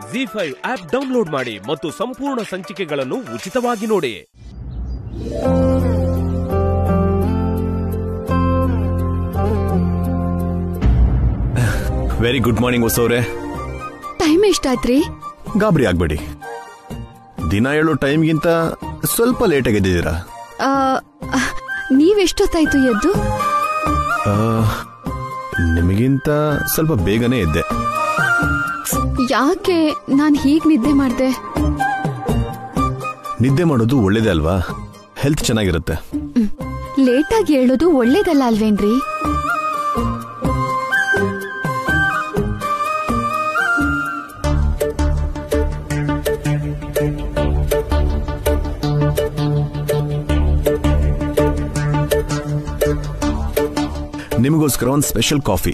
G five app download ಮಾಡಿ ಮತ್ತು ಸಂಪೂರ್ಣ ಸಂಚಿಕೆಗಳನ್ನು ಉಚಿತವಾಗಿ ನೋಡಿ ವೆರಿ ಗುಡ್ ಮಾರ್ನಿಂಗ್ ಹೊಸವ್ರೆ ಟೈಮ್ ಎಷ್ಟಾಯ್ತ್ರಿ ಗಾಬರಿ ಆಗ್ಬೇಡಿ ದಿನ ಹೇಳೋ ಟೈಮ್ಗಿಂತ ಸ್ವಲ್ಪ ಲೇಟಾಗಿ ಎದ್ದಿದ್ದೀರಾ ಆ, ನೀವೆಷ್ಟೊತ್ತಾಯ್ತು ಎದ್ದು ಆ, ನಿಮಗಿಂತ ಸ್ವಲ್ಪ ಬೇಗನೆ ಎದ್ದೆ ಯಾಕೆ ನಾನ್ ಹೀಗ್ ನಿದ್ದೆ ಮಾಡ್ದೆ ನಿದ್ದೆ ಮಾಡೋದು ಒಳ್ಳೇದೇ ಅಲ್ವಾ ಹೆಲ್ತ್ ಚೆನ್ನಾಗಿರುತ್ತೆ ಲೇಟಾಗಿ ಹೇಳೋದು ಒಳ್ಳೇದಲ್ಲ ಅಲ್ವೇನ್ರಿ ನಿಮಗೋಸ್ಕರ ಒಂದು ಸ್ಪೆಷಲ್ ಕಾಫಿ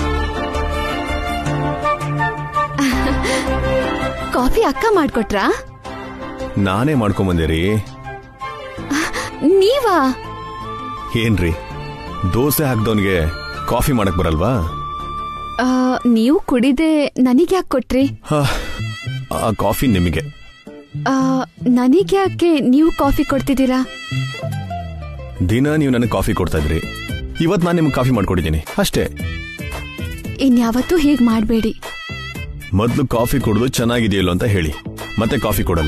ಕಾಫಿ ಅಕ್ಕ ಮಾಡ್ಕೊಟ್ರಾ ನಾನೇ ಮಾಡ್ಕೊಂಬಂದೆ ರೀ ನೀವಾ ಏನ್ರಿ ದೋಸೆ ಹಾಕ್ದವನ್ಗೆ ಕಾಫಿ ಮಾಡಕ್ ಬರಲ್ವಾ ಆ, ನೀವು ಕುಡಿದೆ ನನಗ್ಯಾಕೆ ಕೊಟ್ರಿ ಹಾ, ಆ ಕಾಫಿ ನಿಮಗೆ ಆ, ನನಗ್ಯಾಕೆ ನೀವು ಕಾಫಿ ಕೊಡ್ತಿದ್ದೀರಾ ದಿನ ನೀವು ನನಗೆ ಕಾಫಿ ಕೊಡ್ತಾ ಇದ್ರಿ ಇವತ್ತು ನಾನು ನಿಮ್ಗೆ ಕಾಫಿ ಮಾಡ್ಕೊಡಿದ್ದೀನಿ ಅಷ್ಟೇ ಇನ್ಯಾವತ್ತೂ ಹೀಗ್ ಮಾಡ್ಬೇಡಿ ಮೊದಲು ಕಾಫಿ ಕುಡಿದು ಚೆನ್ನಾಗಿದೆಯಲ್ಲ ಅಂತ ಹೇಳಿ ಮತ್ತೆ ಕಾಫಿ ಕೊಡಲ್ಲ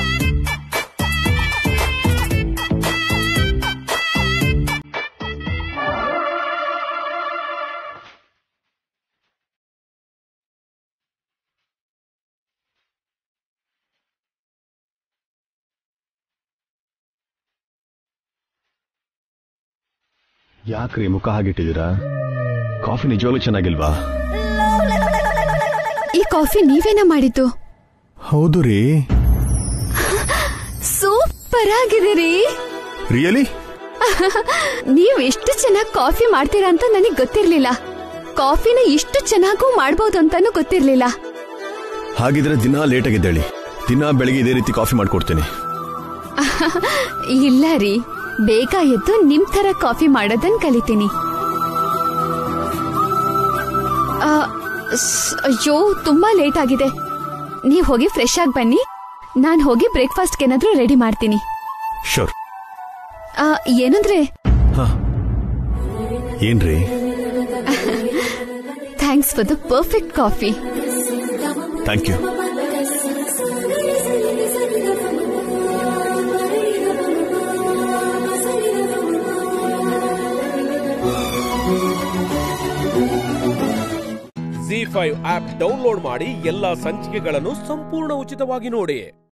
ಯಾಕ್ರಿ ಮುಖ ಹಾಗಿಟ್ಟಿದ್ದೀರಾ ಕಾಫಿ ನಿಜವಾಗ್ಲೂ ಚೆನ್ನಾಗಿಲ್ವಾ ಈ ಕಾಫಿ ನೀವೇನ ಮಾಡಿದ್ದು ಹೌದು ರೀ ಸೂಪರ್ ಆಗಿದೆ ರೀ ರಿಯಲಿ ನೀವ್ ಎಷ್ಟು ಚೆನ್ನಾಗಿ ಕಾಫಿ ಮಾಡ್ತೀರಾ ಅಂತ ನನಗ್ ಗೊತ್ತಿರ್ಲಿಲ್ಲ ಕಾಫಿನ ಇಷ್ಟು ಚೆನ್ನಾಗೂ ಮಾಡ್ಬೋದು ಅಂತಾನು ಗೊತ್ತಿರ್ಲಿಲ್ಲ ಹಾಗಿದ್ರೆ ದಿನ ಲೇಟಾಗಿದ್ದೇಳಿ ದಿನ ಬೆಳಿಗ್ಗೆ ಇದೇ ರೀತಿ ಕಾಫಿ ಮಾಡ್ಕೊಡ್ತೀನಿ ಇಲ್ಲ ರೀ ಬೇಗ ಎದ್ದು ನಿಮ್ ತರ ಕಾಫಿ ಮಾಡೋದನ್ ಕಲಿತೀನಿ ಆ, ಸ್- ಅಯ್ಯೋ ತುಂಬಾ ಲೇಟ್ ಆಗಿದೆ ನೀವ್ ಹೋಗಿ ಫ್ರೆಶ್ ಆಗಿ ಬನ್ನಿ ನಾನ್ ಹೋಗಿ ಬ್ರೇಕ್ಫಾಸ್ಟ್ ಏನಾದ್ರೂ ರೆಡಿ ಮಾಡ್ತೀನಿ ಶೋರ್ ಆ, ಏನಂದ್ರೆ ಏನ್ರಿ thanks for the perfect coffee thank you Z five app download ಮಾಡಿ ಎಲ್ಲಾ ಸಂಚಿಕೆಗಳನ್ನು ಸಂಪೂರ್ಣ ಉಚಿತವಾಗಿ ನೋಡಿ